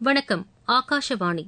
வணக்கம் ஆகாஷவாணி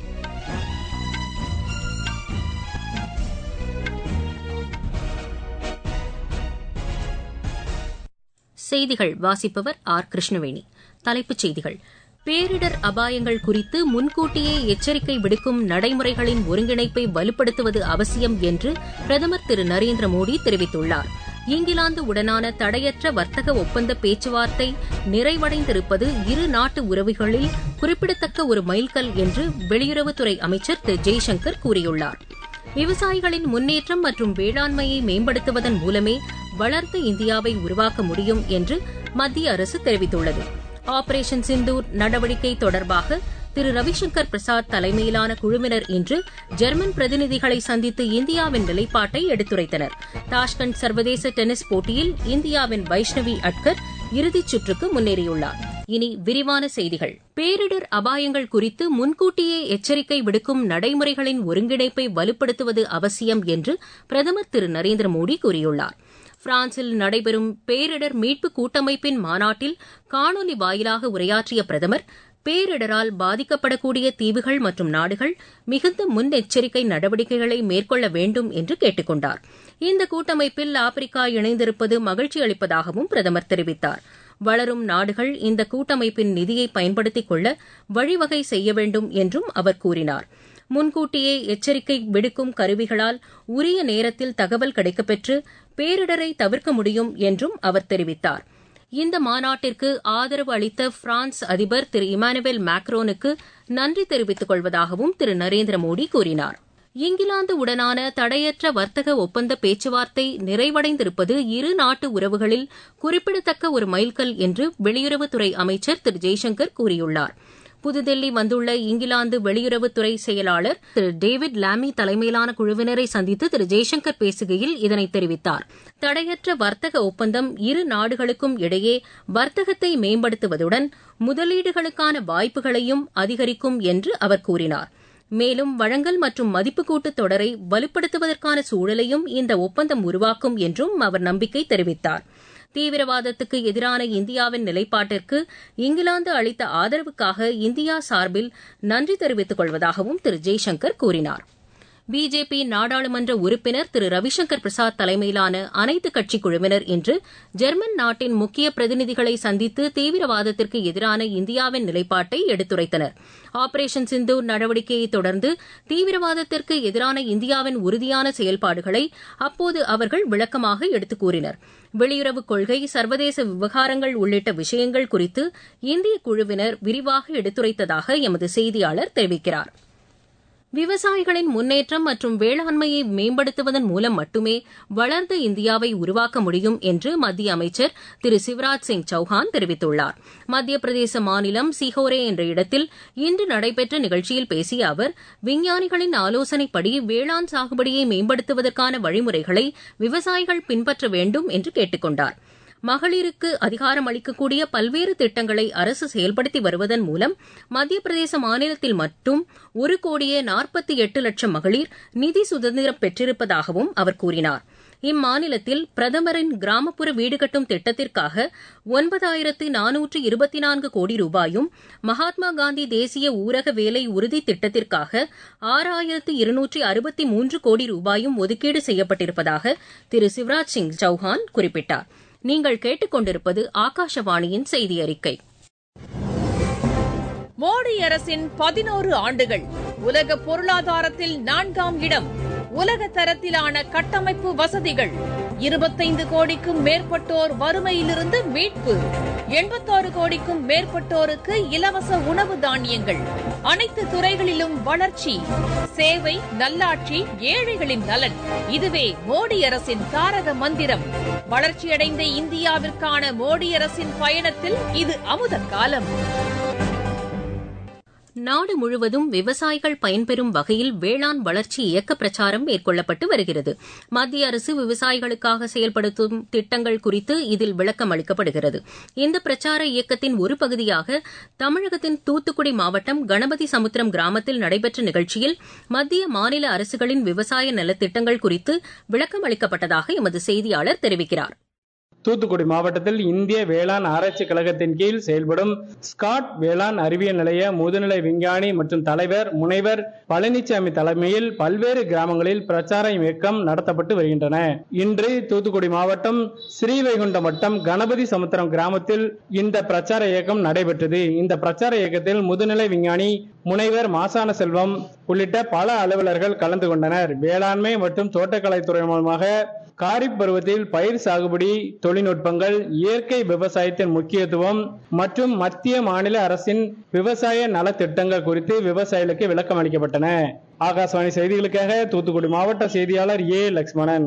செய்திகள் வாசிப்பவர் ஆர் கிருஷ்ணவேணி தலைப்புச் செய்திகள் பேரிடர் அபாயங்கள் குறித்து முன்கூட்டியே எச்சரிக்கை விடுக்கும் நடைமுறைகளின் ஒருங்கிணைப்பை வலுப்படுத்துவது அவசியம் என்று பிரதமர் திரு நரேந்திர மோடி தெரிவித்துள்ளார் இங்கிலாந்து உடனான தடையற்ற வர்த்தக ஒப்பந்த பேச்சுவார்த்தை நிறைவடைந்திருப்பது இரு நாட்டு உறவுகளில் குறிப்பிடத்தக்க ஒரு மைல்கல் என்று வெளியுறவுத்துறை அமைச்சர் திரு ஜெய்சங்கர் கூறியுள்ளார் விவசாயிகளின் முன்னேற்றம் மற்றும் வேளாண்மையை மேம்படுத்துவதன் மூலமே வளர்ந்த இந்தியாவை உருவாக்க முடியும் என்று மத்திய அரசு தெரிவித்துள்ளது ஆபரேஷன் சிந்தூர் நடவடிக்கை தொடர்பாக திரு ரவிசங்கர் பிரசாத் தலைமையிலான குழுவினர் இன்று ஜெர்மன் பிரதிநிதிகளை சந்தித்து இந்தியாவின் நிலைப்பாட்டை எடுத்துரைத்தனர் தாஷ்கண்ட் சர்வதேச டென்னிஸ் போட்டியில் இந்தியாவின் வைஷ்ணவி அட்கர் இறுதிச் சுற்றுக்கு முன்னேறியுள்ளார் இனி விரிவான செய்திகள் பேரிடர் அபாயங்கள் குறித்து முன்கூட்டியே எச்சரிக்கை விடுக்கும் நடைமுறைகளின் ஒருங்கிணைப்பை வலுப்படுத்துவது அவசியம் என்று பிரதமர் திரு நரேந்திர மோடி கூறியுள்ளார் பிரான்சில் நடைபெறும் பேரிடர் மீட்பு கூட்டமைப்பின் மாநாட்டில் காணொலி வாயிலாக உரையாற்றிய பிரதமர் பேரிடரால் பாதிக்கப்படக்கூடிய தீவுகள் மற்றும் நாடுகள் மிகுந்த முன்னெச்சரிக்கை நடவடிக்கைகளை மேற்கொள்ள வேண்டும் என்று கேட்டுக் கொண்டார் இந்த கூட்டமைப்பில் ஆப்பிரிக்கா இணைந்திருப்பது மகிழ்ச்சி அளிப்பதாகவும் பிரதமர் தெரிவித்தார் வளரும் நாடுகள் இந்த கூட்டமைப்பின் நிதியை பயன்படுத்திக் கொள்ள வழிவகை செய்ய வேண்டும் என்றும் அவர் கூறினார் முன்கூட்டியே எச்சரிக்கை விடுக்கும் கருவிகளால் உரிய நேரத்தில் தகவல் கிடைக்கப்பெற்று பேரிடரை தவிர்க்க முடியும் என்றும் அவர் தெரிவித்தார் இந்த மாநாட்டிற்கு ஆதரவு அளித்த பிரான்ஸ் அதிபர் திரு இமானுவேல் மேக்ரோனுக்கு நன்றி தெரிவித்துக் கொள்வதாகவும் திரு நரேந்திர மோடி கூறினார் இங்கிலாந்து உடனான தடையற்ற வர்த்தக ஒப்பந்த பேச்சுவார்த்தை நிறைவடைந்திருப்பது இரு நாட்டு உறவுகளில் குறிப்பிடத்தக்க ஒரு மைல்கல் என்று வெளியுறவுத்துறை அமைச்சர் திரு ஜெய்சங்கர் கூறியுள்ளார் புதுதில்லி வந்துள்ள இங்கிலாந்து வெளியுறவுத்துறை செயலாளர் திரு டேவிட் லாமி தலைமையிலான குழுவினரை சந்தித்து திரு ஜெய்சங்கர் பேசுகையில் இதனை தெரிவித்தார் தடையற்ற வர்த்தக ஒப்பந்தம் இரு நாடுகளுக்கும் இடையே வர்த்தகத்தை மேம்படுத்துவதுடன் முதலீடுகளுக்கான வாய்ப்புகளையும் அதிகரிக்கும் என்று அவர் கூறினார் மேலும் வழங்கல் மற்றும் மதிப்புக்கூட்டு தொடரை வலுப்படுத்துவதற்கான சூழலையும் இந்த ஒப்பந்தம் உருவாக்கும் என்றும் அவர் நம்பிக்கை தெரிவித்தார் தீவிரவாதத்துக்கு எதிரான இந்தியாவின் நிலைப்பாட்டிற்கு இங்கிலாந்து அளித்த ஆதரவுக்காக இந்தியா சார்பில் நன்றி தெரிவித்துக் கொள்வதாகவும் திரு ஜெய்சங்கர் கூறினார் பிஜேபி நாடாளுமன்ற உறுப்பினர் திரு ரவிசங்கர் பிரசாத் தலைமையிலான அனைத்துக் கட்சி குழுவினர் இன்று ஜெர்மன் நாட்டின் முக்கிய பிரதிநிதிகளை சந்தித்து தீவிரவாதத்திற்கு எதிரான இந்தியாவின் நிலைப்பாட்டை எடுத்துரைத்தனர் ஆபரேஷன் சிந்தூர் நடவடிக்கையை தொடர்ந்து தீவிரவாதத்திற்கு எதிரான இந்தியாவின் உறுதியான செயல்பாடுகளை அப்போது அவர்கள் விளக்கமாக எடுத்துக் கூறினர் வெளியுறவுக் கொள்கை சர்வதேச விவகாரங்கள் உள்ளிட்ட விஷயங்கள் குறித்து இந்திய குழுவினர் விரிவாக எடுத்துரைத்ததாக எமது செய்தியாளர் தெரிவிக்கிறார் விவசாயிகளின் முன்னேற்றம் மற்றும் வேளாண்மையை மேம்படுத்துவதன் மூலம் மட்டுமே வளர்ந்த இந்தியாவை உருவாக்க முடியும் என்று மத்திய அமைச்சர் திரு சிவராஜ் சிங் சௌஹான் தெரிவித்துள்ளார் மத்திய பிரதேச மாநிலம் சிஹோரே என்ற இடத்தில் இன்று நடைபெற்ற நிகழ்ச்சியில் பேசிய அவர் விஞ்ஞானிகளின் ஆலோசனைப்படி வேளாண் சாகுபடியை மேம்படுத்துவதற்கான வழிமுறைகளை விவசாயிகள் பின்பற்ற வேண்டும் என்று கேட்டுக் கொண்டாா் மகளிருக்கு அதிகாரம் அளிக்கக்கூடிய பல்வேறு திட்டங்களை அரசு செயல்படுத்தி வருவதன் மூலம் மத்திய பிரதேச மாநிலத்தில் மட்டும் ஒரு கோடியே நாற்பத்தி எட்டு லட்சம் மகளிர் நிதி சுதந்திரம் பெற்றிருப்பதாகவும் அவர் கூறினார் இம்மாநிலத்தில் பிரதமரின் கிராமப்புற வீடு கட்டும் திட்டத்திற்காக ஒன்பதாயிரத்து நானூற்று இருபத்தி நான்கு கோடி ரூபாயும் மகாத்மா காந்தி தேசிய ஊரக வேலை உறுதி திட்டத்திற்காக ஆறாயிரத்து இருநூற்றி அறுபத்தி மூன்று கோடி ரூபாயும் ஒதுக்கீடு செய்யப்பட்டிருப்பதாக திரு சிவராஜ் சிங் சௌஹான் குறிப்பிட்டார் நீங்கள் கேட்டுக்கொண்டிருப்பது ஆகாஷவாணியின் செய்தி அறிக்கை மோடி அரசின் பதினோரு ஆண்டுகள் உலக பொருளாதாரத்தில் நான்காம் இடம் உலக தரத்திலான கட்டமைப்பு வசதிகள் இருபத்தைந்து கோடிக்கும் மேற்பட்டோர் வறுமையிலிருந்து மீட்பு எண்பத்தாறு கோடிக்கும் மேற்பட்டோருக்கு இலவச உணவு தானியங்கள் அனைத்து துறைகளிலும் வளர்ச்சி சேவை நல்லாட்சி ஏழைகளின் நலன் இதுவே மோடி அரசின் தாரக மந்திரம் வளர்ச்சியடைந்த இந்தியாவிற்கான மோடி அரசின் பயணத்தில் இது அமுத காலம் நாடு முழுவதும் விவசாயிகள் பயன்பெறும் வகையில் வேளாண் வளர்ச்சி இயக்க பிரச்சாரம் மேற்கொள்ளப்பட்டு வருகிறது மத்திய அரசு விவசாயிகளுக்காக செயல்படுத்தும் திட்டங்கள் குறித்து இதில் விளக்கம் அளிக்கப்படுகிறது இந்த பிரச்சார இயக்கத்தின் ஒரு பகுதியாக தமிழகத்தின் தூத்துக்குடி மாவட்டம் கணபதி சமுத்திரம் கிராமத்தில் நடைபெற்ற நிகழ்ச்சியில் மத்திய மாநில அரசுகளின் விவசாய நலத்திட்டங்கள் குறித்து விளக்கம் அளிக்கப்பட்டதாக எமது செய்தியாளர் தெரிவிக்கிறார் தூத்துக்குடி மாவட்டத்தில் இந்திய வேளாண் ஆராய்ச்சி கழகத்தின் கீழ் செயல்படும் ஸ்காட் வேளாண் அறிவியல் நிலைய முதுநிலை விஞ்ஞானி மற்றும் தலைவர் முனைவர் பழனிசாமி தலைமையில் பல்வேறு கிராமங்களில் பிரச்சார இயக்கம் நடத்தப்பட்டு வருகின்றன இன்று தூத்துக்குடி மாவட்டம் ஸ்ரீவைகுண்டம் வட்டம் கணபதி சமுத்திரம் கிராமத்தில் இந்த பிரச்சார இயக்கம் நடைபெற்றது இந்த பிரச்சார இயக்கத்தில் முதுநிலை விஞ்ஞானி முனைவர் மாசான செல்வம் உள்ளிட்ட பல அலுவலர்கள் கலந்து கொண்டனர் வேளாண்மை மற்றும் தோட்டக்கலைத்துறை மூலமாக காரிப் பருவத்தில் பயிர் சாகுபடி தொழில்நுட்பங்கள் இயற்கை விவசாயத்தின் முக்கியத்துவம் மற்றும் மத்திய மாநில அரசின் விவசாய நலத்திட்டங்கள் குறித்து விவசாயிகளுக்கு விளக்கம் அளிக்கப்பட்டன ஆகாசவாணி செய்திகளுக்காக தூத்துக்குடி மாவட்ட செய்தியாளர் ஏ லட்சுமணன்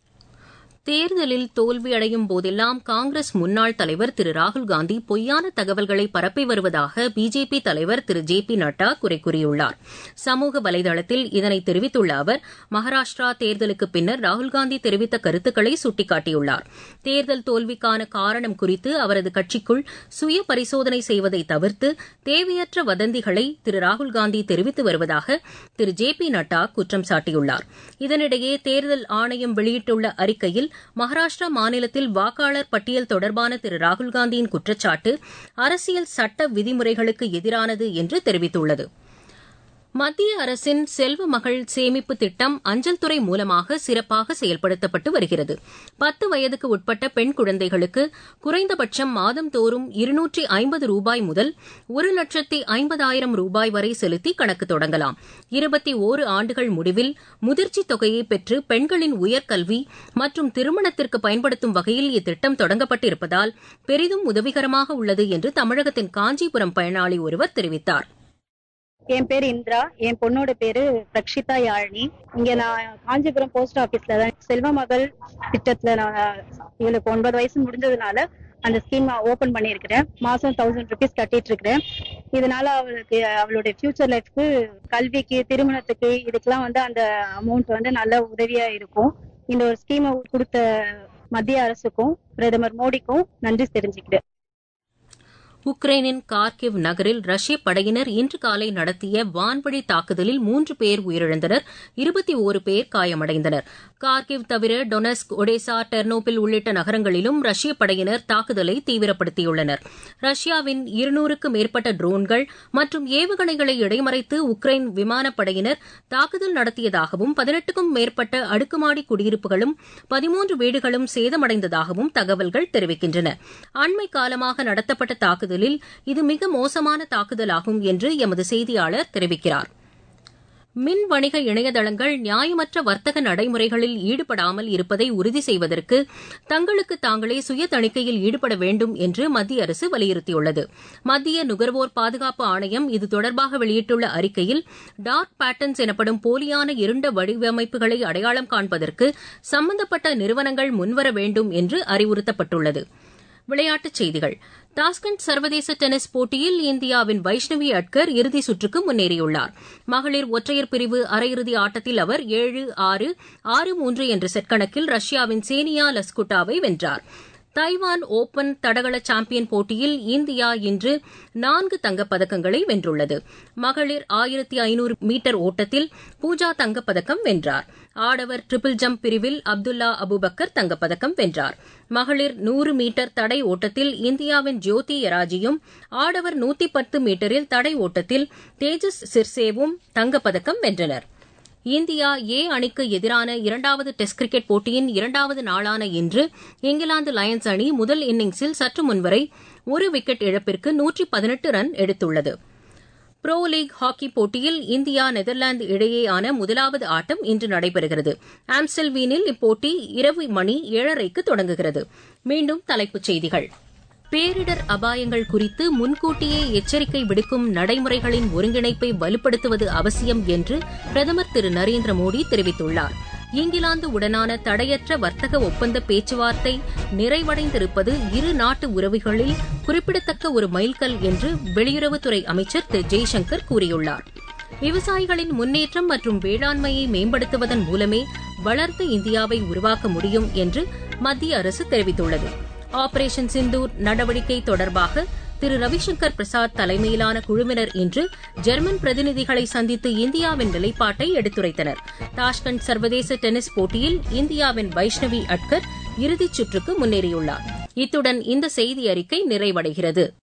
தேர்தலில் தோல்வியடையும் போதெல்லாம் காங்கிரஸ் முன்னாள் தலைவர் திரு ராகுல்காந்தி பொய்யான தகவல்களை பரப்பி வருவதாக பிஜேபி தலைவர் திரு ஜே பி நட்டா குறை கூறியுள்ளார் சமூக வலைதளத்தில் இதனை தெரிவித்துள்ள அவர் மகாராஷ்டிரா தேர்தலுக்கு பின்னர் ராகுல்காந்தி தெரிவித்த கருத்துக்களை சுட்டிக்காட்டியுள்ளார் தேர்தல் தோல்விக்கான காரணம் குறித்து அவரது கட்சிக்குள் சுய பரிசோதனை செய்வதை தவிர்த்து தேவையற்ற வதந்திகளை திரு ராகுல்காந்தி தெரிவித்து வருவதாக திரு ஜே பி நட்டா குற்றம் சாட்டியுள்ளார் இதனிடையே தேர்தல் ஆணையம் வெளியிட்டுள்ள அறிக்கையில் மகாராஷ்டிரா மாநிலத்தில் வாக்காளர் பட்டியல் தொடர்பான திரு ராகுல்காந்தியின் குற்றச்சாட்டு அரசியல் சட்ட விதிமுறைகளுக்கு எதிரானது என்று தெரிவித்துள்ளது மத்திய அரசின் செல்வ மகள் சேமிப்பு திட்டம் அஞ்சல் துறை மூலமாக சிறப்பாக செயல்படுத்தப்பட்டு வருகிறது பத்து வயதுக்கு உட்பட்ட பெண் குழந்தைகளுக்கு குறைந்தபட்சம் மாதந்தோறும் இருநூற்றி ஐம்பது ரூபாய் முதல் ஒரு லட்சத்தி ஐம்பதாயிரம் ரூபாய் வரை செலுத்தி கணக்கு தொடங்கலாம் இருபத்தி ஓரு ஆண்டுகள் முடிவில் முதிர்ச்சி தொகையை பெற்று பெண்களின் உயர்கல்வி மற்றும் திருமணத்திற்கு பயன்படுத்தும் வகையில் இத்திட்டம் தொடங்கப்பட்டிருப்பதால் பெரிதும் உதவிகரமாக உள்ளது என்று தமிழகத்தின் காஞ்சிபுரம் பயனாளி ஒருவர் தெரிவித்தார் என் பேர் இந்திரா என் பொண்ணோட பேரு பிரக்ஷிதா யாழினி இங்க நான் காஞ்சிபுரம் போஸ்ட் ஆபீஸ்ல தான் செல்வ மகள் திட்டத்துல நான் இவளுக்கு ஒன்பது வயசு முடிஞ்சதுனால அந்த ஸ்கீம் ஓபன் பண்ணியிருக்கிறேன் மாசம் தௌசண்ட் ருபீஸ் கட்டிட்டு இருக்கிறேன் இதனால அவளுக்கு அவளுடைய ஃபியூச்சர் லைஃப்க்கு கல்விக்கு திருமணத்துக்கு இதுக்கெல்லாம் வந்து அந்த அமௌண்ட் வந்து நல்ல உதவியா இருக்கும் இந்த ஒரு ஸ்கீமை கொடுத்த மத்திய அரசுக்கும் பிரதமர் மோடிக்கும் நன்றி தெரிஞ்சுக்கிறேன் உக்ரைனின் கார்கிவ் நகரில் ரஷ்ய படையினர் இன்று காலை நடத்திய வான்வழி தாக்குதலில் மூன்று பேர் உயிரிழந்தனர் இருபத்தி ஓரு பேர் காயமடைந்தனர் கார்கிவ் தவிர டொனஸ்க் ஒடேசா டெர்னோபில் உள்ளிட்ட நகரங்களிலும் ரஷ்ய படையினர் தாக்குதலை தீவிரப்படுத்தியுள்ளனர் ரஷ்யாவின் இருநூறுக்கும் மேற்பட்ட ட்ரோன்கள் மற்றும் ஏவுகணைகளை இடைமறைத்து உக்ரைன் விமானப்படையினர் தாக்குதல் நடத்தியதாகவும் பதினெட்டுக்கும் மேற்பட்ட அடுக்குமாடி குடியிருப்புகளும் பதிமூன்று வீடுகளும் சேதமடைந்ததாகவும் தகவல்கள் தெரிவிக்கின்றன அண்மை காலமாக நடத்தப்பட்ட தாக்குதல் தாக்குதலில் இது மிக மோசமான தாக்குதலாகும் என்று எமது செய்தியாளர் தெரிவிக்கிறார் மின் வணிக இணையதளங்கள் நியாயமற்ற வர்த்தக நடைமுறைகளில் ஈடுபடாமல் இருப்பதை உறுதி செய்வதற்கு தங்களுக்கு தாங்களே சுய தணிக்கையில் ஈடுபட வேண்டும் என்று மத்திய அரசு வலியுறுத்தியுள்ளது மத்திய நுகர்வோர் பாதுகாப்பு ஆணையம் இது தொடர்பாக வெளியிட்டுள்ள அறிக்கையில் டார்க் பேட்டர்ன்ஸ் எனப்படும் போலியான இருண்ட வடிவமைப்புகளை அடையாளம் காண்பதற்கு சம்பந்தப்பட்ட நிறுவனங்கள் முன்வர வேண்டும் என்று அறிவுறுத்தப்பட்டுள்ளது விளையாட்டுச் செய்திகள் டாஸ்கண்ட் சர்வதேச டென்னிஸ் போட்டியில் இந்தியாவின் வைஷ்ணவி அட்கர் இறுதி சுற்றுக்கு முன்னேறியுள்ளார் மகளிர் ஒற்றையர் பிரிவு அரையிறுதி ஆட்டத்தில் அவர் ஏழு ஆறு ஆறு மூன்று என்ற செட் கணக்கில் ரஷ்யாவின் சேனியா லஸ்குட்டாவை வென்றார் தைவான் ஓபன் தடகள சாம்பியன் போட்டியில் இந்தியா இன்று நான்கு தங்கப்பதக்கங்களை வென்றுள்ளது மகளிர் ஆயிரத்தி ஐநூறு மீட்டர் ஓட்டத்தில் பூஜா தங்கப்பதக்கம் வென்றார் ஆடவர் ட்ரிபிள் ஜம்ப் பிரிவில் அப்துல்லா அபுபக்கர் தங்கப்பதக்கம் வென்றார் மகளிர் நூறு மீட்டர் தடை ஓட்டத்தில் இந்தியாவின் ஜோதி எராஜியும் ஆடவர் நூத்தி பத்து மீட்டரில் தடை ஓட்டத்தில் தேஜஸ் சிர்சேவும் தங்கப்பதக்கம் வென்றனா் இந்தியா ஏ அணிக்கு எதிரான இரண்டாவது டெஸ்ட் கிரிக்கெட் போட்டியின் இரண்டாவது நாளான இன்று இங்கிலாந்து லயன்ஸ் அணி முதல் இன்னிங்ஸில் சற்று முன்வரை ஒரு விக்கெட் இழப்பிற்கு நூற்றி பதினெட்டு ரன் எடுத்துள்ளது புரோ லீக் ஹாக்கி போட்டியில் இந்தியா நெதர்லாந்து இடையேயான முதலாவது ஆட்டம் இன்று நடைபெறுகிறது ஆம்ஸ்டல்வீனில் இப்போட்டி இரவு மணி ஏழரைக்கு தொடங்குகிறது மீண்டும் தலைப்புச் செய்திகள் பேரிடர் அபாயங்கள் குறித்து முன்கூட்டியே எச்சரிக்கை விடுக்கும் நடைமுறைகளின் ஒருங்கிணைப்பை வலுப்படுத்துவது அவசியம் என்று பிரதமர் திரு நரேந்திர மோடி தெரிவித்துள்ளார் இங்கிலாந்து உடனான தடையற்ற வர்த்தக ஒப்பந்த பேச்சுவார்த்தை நிறைவடைந்திருப்பது இரு நாட்டு உறவுகளில் குறிப்பிடத்தக்க ஒரு மைல்கல் என்று வெளியுறவுத்துறை அமைச்சர் திரு ஜெய்சங்கர் கூறியுள்ளார் விவசாயிகளின் முன்னேற்றம் மற்றும் வேளாண்மையை மேம்படுத்துவதன் மூலமே வளர்ந்த இந்தியாவை உருவாக்க முடியும் என்று மத்திய அரசு தெரிவித்துள்ளது ஆபரேஷன் சிந்தூர் நடவடிக்கை தொடர்பாக திரு ரவிசங்கர் பிரசாத் தலைமையிலான குழுவினர் இன்று ஜெர்மன் பிரதிநிதிகளை சந்தித்து இந்தியாவின் நிலைப்பாட்டை எடுத்துரைத்தனர் தாஷ்கண்ட் சர்வதேச டென்னிஸ் போட்டியில் இந்தியாவின் வைஷ்ணவி அட்கர் இறுதிச் சுற்றுக்கு முன்னேறியுள்ளார் இத்துடன் இந்த செய்தி அறிக்கை நிறைவடைகிறது